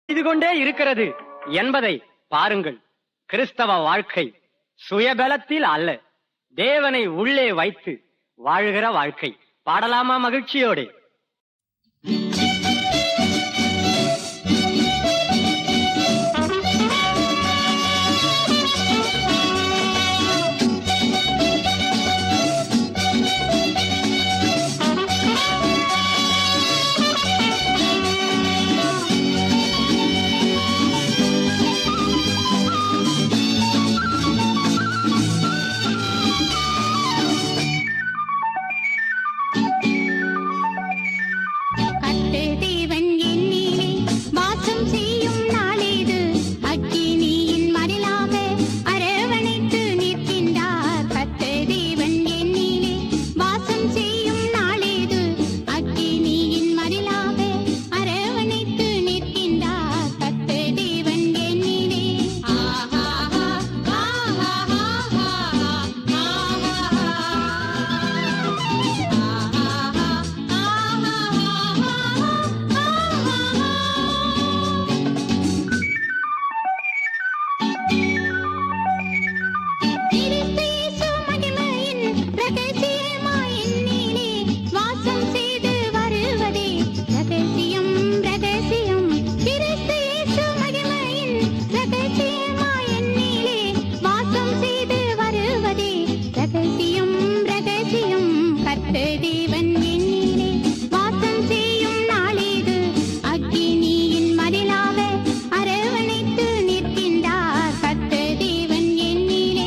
செய்து கொண்டே இருக்கிறது என்பதை பாருங்கள் கிறிஸ்தவ வாழ்க்கை சுயபலத்தில் அல்ல தேவனை உள்ளே வைத்து வாழ்கிற வாழ்க்கை பாடலாமா மகிழ்ச்சியோடு கட்டு தேவன் என்னிலே வாசம் செய்யும் நாளேது அக்கினியின் மதிலாக அரவணைத்து நிற்கின்றார் கட்டு தேவன் என்னிலே வாசம் செய்யும் நாளேது அக்கினியின் மதிலாக அரவணைத்து நிற்கின்றார் கட்டு தேவன் என்னிலே ஆஹா ஆஹா கிறிஸ்தேசு மகிமையின் ரகசியமாய் என்னிலே வாசம் செய்து வருவதே ரகசியம் ரகசியம் கிறிஸ்தேசு மகிமையின் ரகசியமாய் என்னிலே வாசம் செய்து வருவதே ரகசியம் ரகசியம் கர்த்த தேவன் என்னிலே வாசம் செய்யும் நாளேது அக்கினியின் மதிலாக அரவணைத்து நிற்கின்றார் கர்த்த தேவன் என்னிலே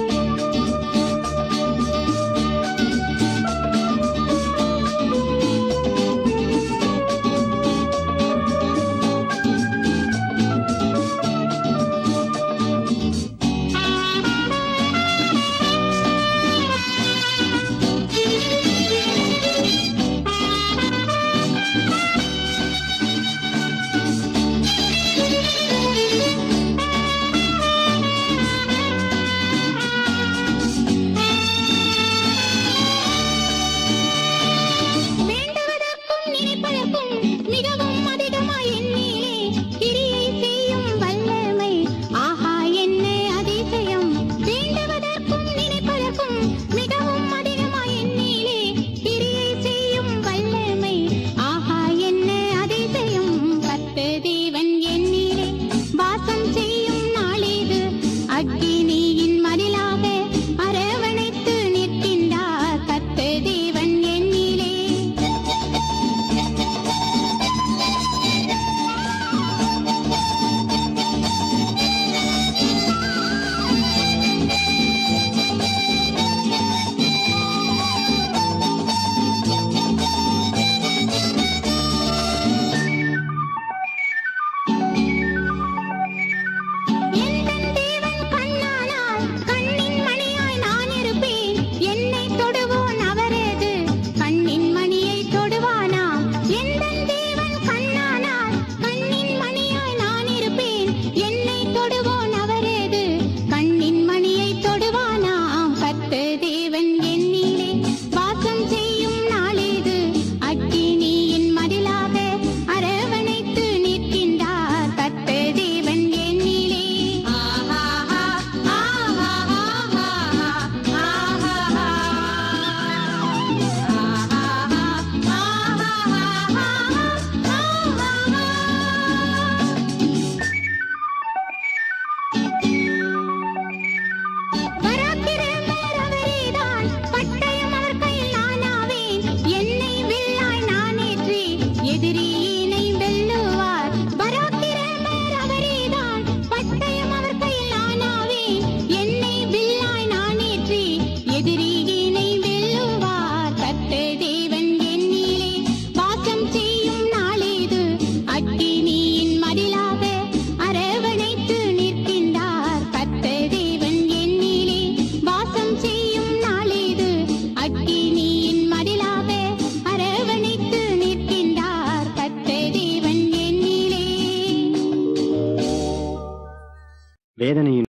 வேண்டுவதற்கும் நினைப்பதற்கும் மிகவும் அதிகமாய் எண்ணிலே கிரியை செய்யும் வல்லமை ஆஹா என்ன அதிசயம் வேண்டுவதற்கும் நினைப்பதற்கும் மிகவும் அதிகமாய் எண்ணிலே கிரியை செய்யும் வல்லமை ஆஹா என்ன அதிசயம் கர்த்த தேவன் என்னிலே வாசம் செய்யும் நாளேது அக்கினியின் மதிலாக அரவணைத்து நிற்கின்றார் கர்த்த தேவன் என்னிலே எந்தன் தேவன் கண்ணானால் கண்ணின் மணியாய் நான் இருப்பேன் என்னை தொடுவோன் அவரது கண்ணின் மணியை தொடுவானா எந்தன் தேவன் கண்ணானால் கண்ணின் மணியாய் நான் இருப்பேன் என்னை தொடுவோன் அவரது கண்ணின் மணியை தொடுவானா கர்த்த தேவன் என்னிலே வாசம் செய்யும் நாளேது அக்கினியின் மதிலாக அரவணைத்து நிற்கின்றார் கர்த்த தேவன் என்னிலே ஆஹா ஆஹா பராக்கிரமர் அவரேதான், பட்டயம் அவர் கையில் நானாவேன். என்னை வில்லாய் நான் ஏற்றி, எதிரியினை வெல்லுவார். பராக்கிரமர் அவரேதான், பட்டயம் அவர் கையில் நானாவேன். என்னை வில்லாய் நான் ஏற்றி, எதிரியினை வெல்லுவார். கர்த்த தேவன் என்னிலே வாசம் செய்யும் நாளேது அக்கினியின் மதிலாக அரவணைத்து நிற்கின்றார் கர்த்த தேவன் என்னிலே வாசம் செய்யும் நாளேது அக்கினியின் மதிலாக அரவணைத்து நிற்கின்றார் கர்த்த தேவன் என்னிலே வேதனையின்